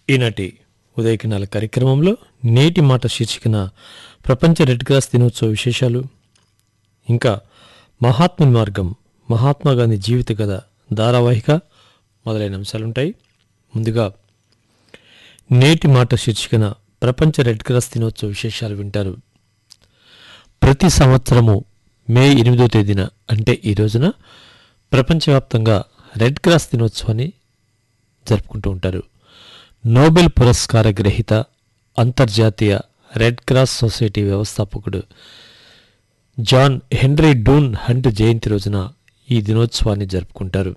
ఈనాటి ఉదయకినాల కార్యక్రమంలో నేటి మాట శీర్షికన ప్రపంచ రెడ్ క్రాస్ దినోత్సవ విశేషాలు ఇంకా మహాత్ముని మార్గం మహాత్మా గాంధీ జీవిత కథ ధారావాహిక మొదలైన అంశాలుంటాయి ముందుగా నేటి మాట శీర్షికన ప్రపంచ రెడ్ క్రాస్ దినోత్సవ విశేషాలు వింటారు ప్రతి సంవత్సరము మే ఎనిమిదో తేదీన అంటే ఈ రోజున ప్రపంచవ్యాప్తంగా రెడ్ క్రాస్ దినోత్సవాన్ని జరుపుకుంటూ ఉంటారు నోబెల్ పురస్కార గ్రహీత అంతర్జాతీయ రెడ్ క్రాస్ సొసైటీ వ్యవస్థాపకుడు జాన్ హెన్రీ డూన్ హంట్ జయంతి రోజున ఈ దినోత్సవాన్ని జరుపుకుంటారు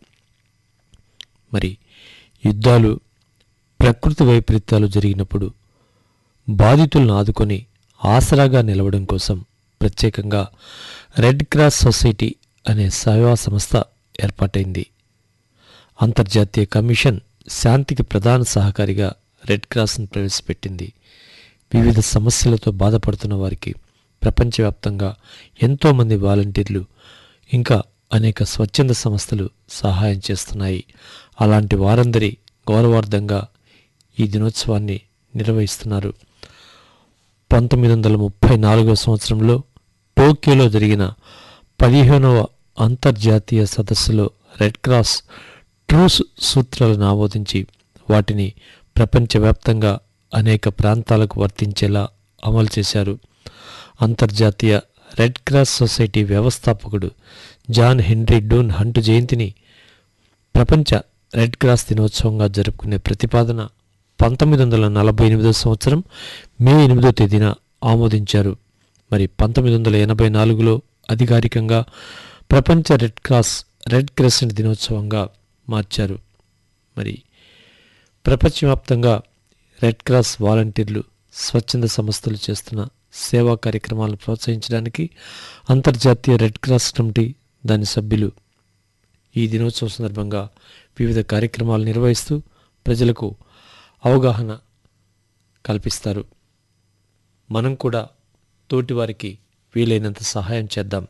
మరి యుద్ధాలు ప్రకృతి వైపరీత్యాలు జరిగినప్పుడు బాధితులను ఆదుకొని ఆసరాగా నిలవడం కోసం ప్రత్యేకంగా రెడ్ క్రాస్ సొసైటీ అనే సేవా సంస్థ ఏర్పాటైంది అంతర్జాతీయ కమిషన్ శాంతికి ప్రధాన సహకారిగా రెడ్ క్రాస్ను ప్రవేశపెట్టింది వివిధ సమస్యలతో బాధపడుతున్న వారికి ప్రపంచవ్యాప్తంగా ఎంతోమంది వాలంటీర్లు ఇంకా అనేక స్వచ్ఛంద సంస్థలు సహాయం చేస్తున్నాయి అలాంటి వారందరి గౌరవార్థంగా ఈ దినోత్సవాన్ని నిర్వహిస్తున్నారు పంతొమ్మిది వందల ముప్పై నాలుగవ సంవత్సరంలో టోక్యోలో జరిగిన పదిహేనవ అంతర్జాతీయ సదస్సులో రెడ్ క్రాస్ ట్రూస్ సూత్రాలను ఆమోదించి వాటిని ప్రపంచవ్యాప్తంగా అనేక ప్రాంతాలకు వర్తించేలా అమలు చేశారు అంతర్జాతీయ రెడ్ క్రాస్ సొసైటీ వ్యవస్థాపకుడు జాన్ హెన్రీ డూన్ హంట్ జయంతిని ప్రపంచ రెడ్ క్రాస్ దినోత్సవంగా జరుపుకునే ప్రతిపాదన పంతొమ్మిది వందల నలభై ఎనిమిదో సంవత్సరం మే ఎనిమిదో తేదీన ఆమోదించారు మరి పంతొమ్మిది వందల ఎనభై నాలుగులో అధికారికంగా ప్రపంచ రెడ్ క్రాస్ రెడ్ క్రెసెంట్ దినోత్సవంగా మార్చారు మరి ప్రపంచవ్యాప్తంగా రెడ్ క్రాస్ వాలంటీర్లు స్వచ్ఛంద సంస్థలు చేస్తున్న సేవా కార్యక్రమాలను ప్రోత్సహించడానికి అంతర్జాతీయ రెడ్ క్రాస్ కమిటీ దాని సభ్యులు ఈ దినోత్సవం సందర్భంగా వివిధ కార్యక్రమాలు నిర్వహిస్తూ ప్రజలకు అవగాహన కల్పిస్తారు మనం కూడా తోటివారికి వీలైనంత సహాయం చేద్దాం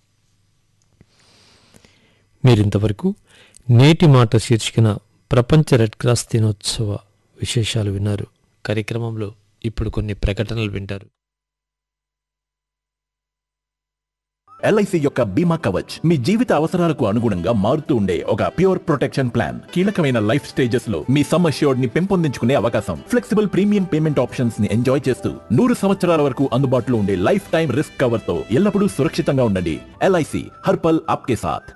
మీరింతవరకు నేటి మాట శీర్షికన ప్రపంచ రెడ్ క్రాస్ దినోత్సవ విశేషాలు విన్నారు కార్యక్రమంలో ఇప్పుడు కొన్ని ప్రకటనలు వింటారు ఎల్ఐసి యొక్క బీమా కవచ్ మీ జీవిత అవసరాలకు అనుగుణంగా మారుతూ ఉండే ఒక ప్యూర్ ప్రొటెక్షన్ ప్లాన్ కీలకమైన లైఫ్ స్టేజెస్ లో మీ సమ్ అష్యూర్డ్ ని పెంపొందించుకునే అవకాశం ఫ్లెక్సిబుల్ ప్రీమియం పేమెంట్ ఆప్షన్స్ ని ఎంజాయ్ చేస్తూ నూరు సంవత్సరాల వరకు అందుబాటులో ఉండే లైఫ్ టైం రిస్క్ కవర్ తో ఎల్లప్పుడూ సురక్షితంగా ఉండండి ఎల్ఐసి హర్పల్ ఆప్కే సాథ్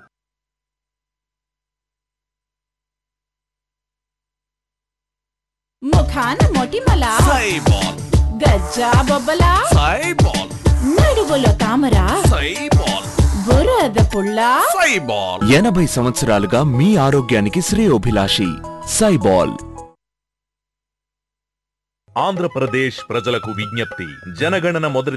ముఖాన మొటిమల సైబాల్ గజ్జా బొబ్బల సైబాల్ నడువులో తామర సైబాల్ బురద పుల్ల సైబాల్ ఎనభై సంవత్సరాలుగా మీ ఆరోగ్యానికి శ్రేయోభిలాషి సైబాల్ ఆంధ్రప్రదేశ్ ప్రజలకు విజ్ఞప్తి జనగణన మొదటి